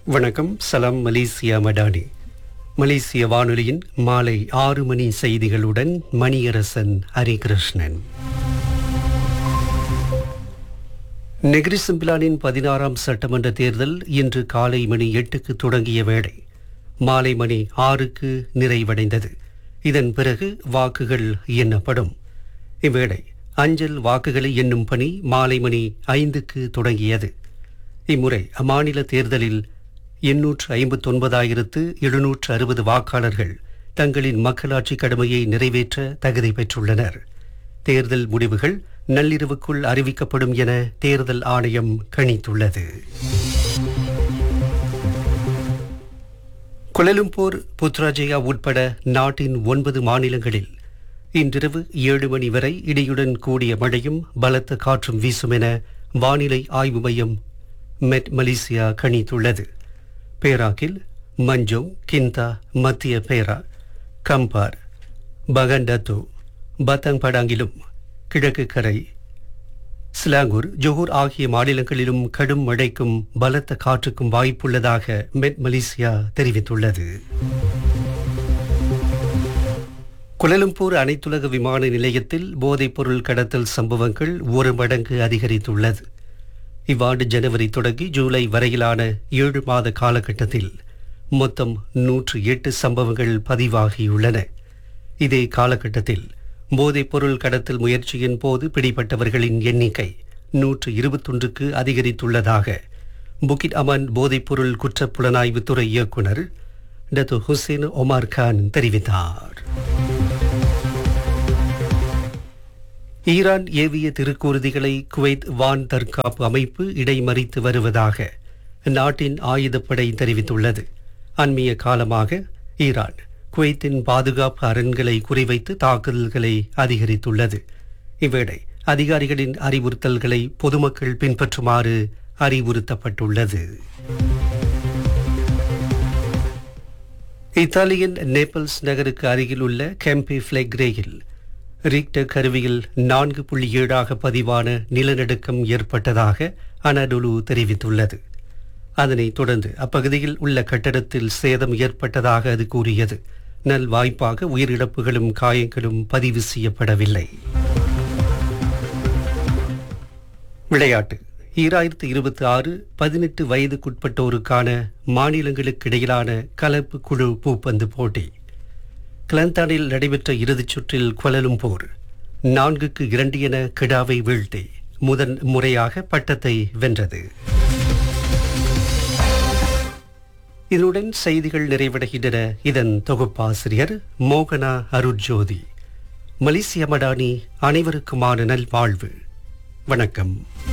வணக்கம் சலாம் மலேசியா மடானி மலேசிய வானொலியின் மாலை ஆறு மணி செய்திகளுடன் மணியரசன் ஹரிகிருஷ்ணன் நெகிரி சிம்பிளானின் பதினாறாம் சட்டமன்ற தேர்தல் இன்று காலை மணி எட்டுக்கு தொடங்கிய வேளை மாலை மணி ஆறுக்கு நிறைவடைந்தது இதன் பிறகு வாக்குகள் எண்ணப்படும் இவ்வேளை அஞ்சல் வாக்குகளை எண்ணும் பணி மாலை மணி ஐந்துக்கு தொடங்கியது இம்முறை அம்மாநில தேர்தலில் எண்ணூற்று ஐம்பத்தொன்பதாயிரத்து எழுநூற்று அறுபது வாக்காளர்கள் தங்களின் மக்களாட்சி கடமையை நிறைவேற்ற தகுதி பெற்றுள்ளனர் தேர்தல் முடிவுகள் நள்ளிரவுக்குள் அறிவிக்கப்படும் என தேர்தல் ஆணையம் கணித்துள்ளது குலலும்பூர் புத்ராஜயா உட்பட நாட்டின் ஒன்பது மாநிலங்களில் இன்றிரவு ஏழு மணி வரை இடியுடன் கூடிய மழையும் பலத்த காற்றும் வீசும் என வானிலை ஆய்வு மையம் மெட் மலேசியா கணித்துள்ளது பேராக்கில் மஞ்சோங் கிந்தா மத்திய பேரா கம்பார் பகண்டத்து பத்தங் படாங்கிலும் கிழக்கு கரை சிலாங்கூர் ஜொஹூர் ஆகிய மாநிலங்களிலும் கடும் மழைக்கும் பலத்த காற்றுக்கும் வாய்ப்புள்ளதாக மெட் மலேசியா தெரிவித்துள்ளது குலலும்பூர் அனைத்துலக விமான நிலையத்தில் போதைப்பொருள் கடத்தல் சம்பவங்கள் ஒரு மடங்கு அதிகரித்துள்ளது இவ்வாண்டு ஜனவரி தொடங்கி ஜூலை வரையிலான ஏழு மாத காலகட்டத்தில் மொத்தம் நூற்று எட்டு சம்பவங்கள் பதிவாகியுள்ளன இதே காலகட்டத்தில் போதைப்பொருள் கடத்தல் முயற்சியின் போது பிடிபட்டவர்களின் எண்ணிக்கை நூற்று இருபத்தொன்றுக்கு அதிகரித்துள்ளதாக புக்கிட் அமன் போதைப்பொருள் குற்றப் புலனாய்வுத்துறை இயக்குனர் டத்து ஹுசேன் ஒமார் கான் தெரிவித்தார் ஈரான் ஏவிய திருக்கூறுதிகளை குவைத் வான் தற்காப்பு அமைப்பு இடைமறித்து வருவதாக நாட்டின் ஆயுதப்படை தெரிவித்துள்ளது அண்மைய காலமாக ஈரான் குவைத்தின் பாதுகாப்பு அரண்களை குறிவைத்து தாக்குதல்களை அதிகரித்துள்ளது இவ்வேளை அதிகாரிகளின் அறிவுறுத்தல்களை பொதுமக்கள் பின்பற்றுமாறு அறிவுறுத்தப்பட்டுள்ளது இத்தாலியின் நேபிள்ஸ் நகருக்கு அருகில் உள்ள கேம்பி பிளெக்ரேயில் ரிக்டர் கருவியில் நான்கு புள்ளி ஏழாக பதிவான நிலநடுக்கம் ஏற்பட்டதாக அனடுலு தெரிவித்துள்ளது அதனைத் தொடர்ந்து அப்பகுதியில் உள்ள கட்டடத்தில் சேதம் ஏற்பட்டதாக அது கூறியது நல் வாய்ப்பாக உயிரிழப்புகளும் காயங்களும் பதிவு செய்யப்படவில்லை விளையாட்டு ஈராயிரத்து இருபத்தி ஆறு பதினெட்டு வயதுக்குட்பட்டோருக்கான மாநிலங்களுக்கிடையிலான கலப்பு குழு பூப்பந்து போட்டி கிளந்தானில் நடைபெற்ற இறுதிச் சுற்றில் குவலலும்பூர் நான்குக்கு இரண்டு என கிடாவை வீழ்த்தி முதன் முறையாக பட்டத்தை வென்றது இதனுடன் செய்திகள் நிறைவடைகின்றன இதன் தொகுப்பாசிரியர் மோகனா அருட்ஜோதி மலேசிய மடானி அனைவருக்குமான நல்வாழ்வு வணக்கம்